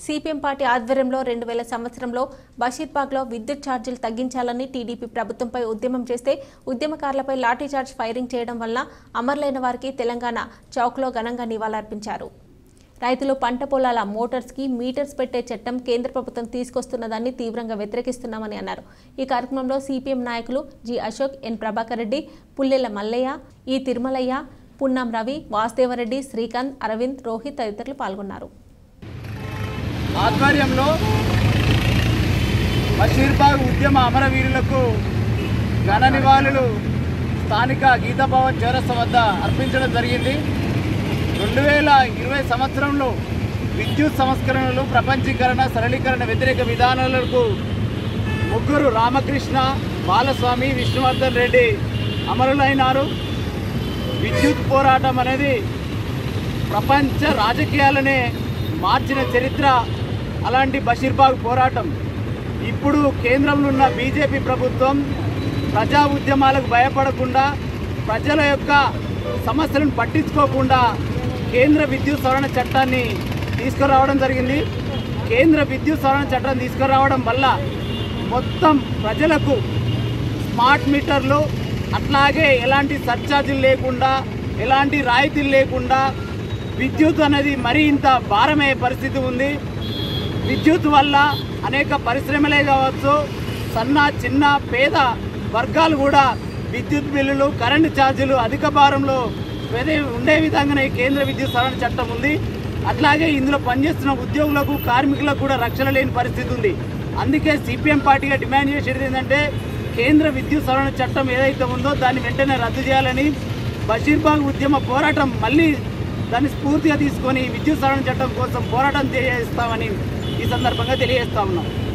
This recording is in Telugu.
సిపిఎం పార్టీ ఆధ్వర్యంలో రెండు వేల సంవత్సరంలో బషీర్బాగ్లో విద్యుత్ ఛార్జీలు తగ్గించాలని టీడీపీ ప్రభుత్వంపై ఉద్యమం చేస్తే ఉద్యమకారులపై లాఠీచార్జ్ ఫైరింగ్ చేయడం వల్ల అమరులైన వారికి తెలంగాణ చౌక్లో ఘనంగా నివాళులర్పించారు రైతులు పంట పొలాల మోటార్స్కి మీటర్స్ పెట్టే చట్టం కేంద్ర ప్రభుత్వం తీసుకొస్తున్నదాన్ని తీవ్రంగా వ్యతిరేకిస్తున్నామని అన్నారు ఈ కార్యక్రమంలో సిపిఎం నాయకులు G Ashok N Prabhakar Reddy Pullela Mallaiah E Tirumalaiah పున్నాం Ravi Vasudeva Reddy Srikanth Arvind Rohit తదితరులు పాల్గొన్నారు ఆధ్వర్యంలో బషీర్బాగ్ ఉద్యమ అమరవీరులకు ఘన నివాళులు స్థానిక గీతాభవన్ చౌరస్తా వద్ద అర్పించడం జరిగింది రెండు వేల ఇరవై సంవత్సరంలో విద్యుత్ సంస్కరణలు ప్రపంచీకరణ సరళీకరణ వ్యతిరేక విధానాలకు ముగ్గురు రామకృష్ణ బాలస్వామి విష్ణువర్ధన్ రెడ్డి అమరులైనారు విద్యుత్ పోరాటం అనేది ప్రపంచ రాజకీయాలనే మార్చిన చరిత్ర అలాంటి బషీర్బాగ్ పోరాటం ఇప్పుడు కేంద్రంలో ఉన్న బీజేపీ ప్రభుత్వం ప్రజా ఉద్యమాలకు భయపడకుండా ప్రజల యొక్క సమస్యలను పట్టించుకోకుండా కేంద్ర విద్యుత్ సవరణ చట్టాన్ని తీసుకురావడం జరిగింది కేంద్ర విద్యుత్ సవరణ చట్టం తీసుకురావడం వల్ల మొత్తం ప్రజలకు స్మార్ట్ మీటర్లు అట్లాగే ఎలాంటి సర్ఛార్జీలు లేకుండా ఎలాంటి రాయితీలు లేకుండా విద్యుత్ అనేది మరీ ఇంత భారమయ్యే పరిస్థితి ఉంది విద్యుత్ వల్ల అనేక పరిశ్రమలే కావచ్చు సన్న చిన్న పేద వర్గాలు కూడా విద్యుత్ బిల్లులు కరెంటు ఛార్జీలు అధిక భారంలో వేరే ఉండే విధంగానే ఈ కేంద్ర విద్యుత్ సవరణ చట్టం ఉంది అట్లాగే ఇందులో పనిచేస్తున్న ఉద్యోగులకు కార్మికులకు కూడా రక్షణ లేని పరిస్థితి ఉంది అందుకే సిపిఎం పార్టీగా డిమాండ్ చేసేది ఏంటంటే కేంద్ర విద్యుత్ సవరణ చట్టం ఏదైతే ఉందో దాన్ని వెంటనే రద్దు చేయాలని బషీర్బాగ్ ఉద్యమ పోరాటం మళ్ళీ దాన్ని స్ఫూర్తిగా తీసుకొని విద్యుత్ సవరణ చట్టం కోసం పోరాటం చేస్తామని ఈ సందర్భంగా తెలియజేస్తా ఉన్నాం